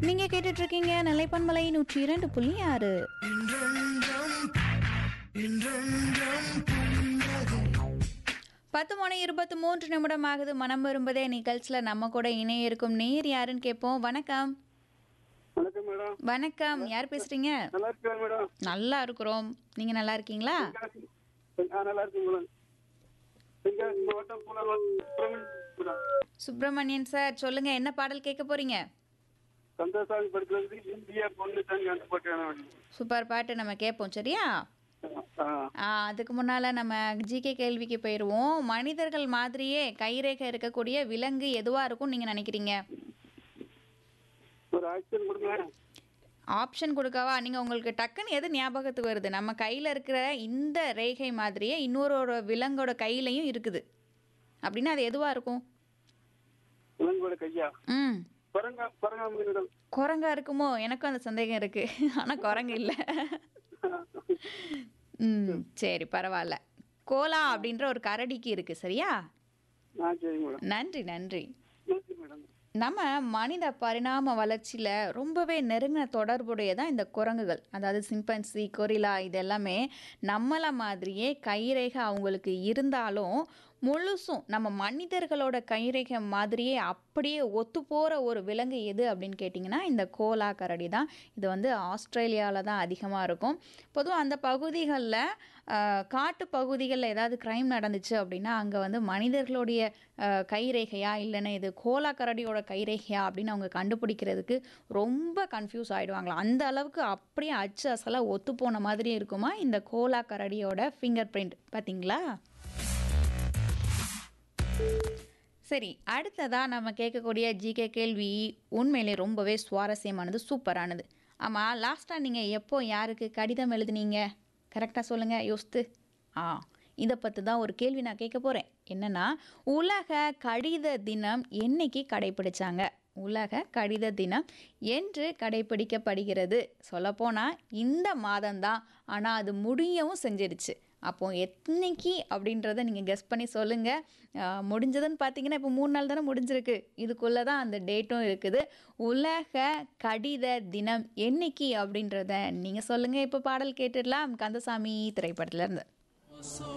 நீங்க கேட்டுட்டு இருக்கீங்க நிலைப்பன்மலை நூற்றி இரண்டு புள்ளி ஆறு பத்து மணி இருபத்தி மூன்று நிமிடம் ஆகுது மனம் விரும்புதே நிகழ்ச்சியில் நம்ம கூட இணைய இருக்கும் நேர் யாருன்னு கேட்போம் வணக்கம் வணக்கம் மேடம் வணக்கம் யார் பேசுறீங்க நல்லா இருக்கேன் மேடம் நல்லா இருக்கிறோம் நீங்க நல்லா இருக்கீங்களா ஆ நல்லா இருக்கேன் மேடம் தென்காசி மாவட்டம் புலவர் மேடம் சுப்பிரமணியன் சார் சொல்லுங்க என்ன பாடல் கேட்க போறீங்க கந்தசாமி படுக்கிறது இந்தியா பொண்ணு தான் கண்டுபட்டேன் சூப்பர் பாட்டு நம்ம கேட்போம் சரியா ஆ ஆ, அதுக்கு முன்னால நம்ம ஜிகே கேள்விக்கு போயிடுவோம் மனிதர்கள் மாதிரியே கைரேகை இருக்கக்கூடிய விலங்கு எதுவா இருக்கும் நீங்க நினைக்கிறீங்க ஒரு ஆக்ஷன் கொடுங்க ஆப்ஷன் கொடுக்கவா நீங்க உங்களுக்கு டக்குன்னு எது ஞாபகத்துக்கு வருது நம்ம கையில இருக்கிற இந்த ரேகை மாதிரியே இன்னொரு ஒரு விலங்கோட கையிலையும் இருக்குது அப்படின்னா அது எதுவா இருக்கும் இளங்கோட கையா ம் பரங்கா பரங்காம மேடம் குரங்கா இருக்குமோ எனக்கும் அந்த சந்தேகம் இருக்கு ஆனா குரங்கு இல்ல ம் சரி பரவாயில்ல கோலா அப்படின்ற ஒரு கரடிக்கு இருக்கு சரியா ஆ சரி மேடம் நன்றி நன்றி நன்றி மேடம் நம்ம மனித பரிணாம வளர்ச்சியில் ரொம்பவே நெருங்கின தொடர்புடையதான் இந்த குரங்குகள் அதாவது சிம்பன்சி கொரிலா இது எல்லாமே நம்மளை மாதிரியே கைரேகை அவங்களுக்கு இருந்தாலும் முழுசும் நம்ம மனிதர்களோட கைரேகை மாதிரியே அப்படியே ஒத்து போகிற ஒரு விலங்கு எது அப்படின்னு கேட்டிங்கன்னா இந்த கோலா கரடி தான் இது வந்து ஆஸ்திரேலியாவில் தான் அதிகமாக இருக்கும் பொதுவாக அந்த பகுதிகளில் காட்டு பகுதிகளில் ஏதாவது க்ரைம் நடந்துச்சு அப்படின்னா அங்கே வந்து மனிதர்களுடைய அஹ், கைரேகையா இல்லைன்னா இது கோலா கரடியோட கைரேகையா அப்படின்னு அவங்க கண்டுபிடிக்கிறதுக்கு ரொம்ப கன்ஃபியூஸ் ஆகிடுவாங்களாம் அந்த அளவுக்கு அப்படியே அச்சு அசலாக ஒத்து போன மாதிரி இருக்குமா இந்த கோலா கரடியோட ஃபிங்கர் பிரிண்ட் பார்த்தீங்களா சரி அடுத்ததாக நம்ம கேட்கக்கூடிய ஜிகே கேள்வி உண்மையிலே ரொம்பவே சுவாரஸ்யமானது சூப்பரானது ஆமாம் லாஸ்ட்டாக நீங்கள் எப்போ யாருக்கு கடிதம் எழுதுனீங்க கரெக்டாக சொல்லுங்கள் யோசித்து ஆ இதை பற்றி தான் ஒரு கேள்வி நான் கேட்க போகிறேன் என்னென்னா உலக கடித தினம் என்னைக்கு கடைப்பிடிச்சாங்க உலக கடித தினம் என்று கடைப்பிடிக்கப்படுகிறது சொல்லப்போனால் இந்த மாதம்தான் ஆனால் அது முடியவும் செஞ்சிருச்சு அப்போ எத்தனைக்கு அப்படின்றத நீங்கள் கெஸ் பண்ணி சொல்லுங்கள் முடிஞ்சதுன்னு பார்த்தீங்கன்னா இப்போ மூணு நாள் தானே முடிஞ்சிருக்கு இதுக்குள்ளே தான் அந்த டேட்டும் இருக்குது உலக கடித தினம் என்னைக்கு அப்படின்றத நீங்கள் சொல்லுங்கள் இப்போ பாடல் கேட்டுடலாம் கந்தசாமி திரைப்படத்துலேருந்து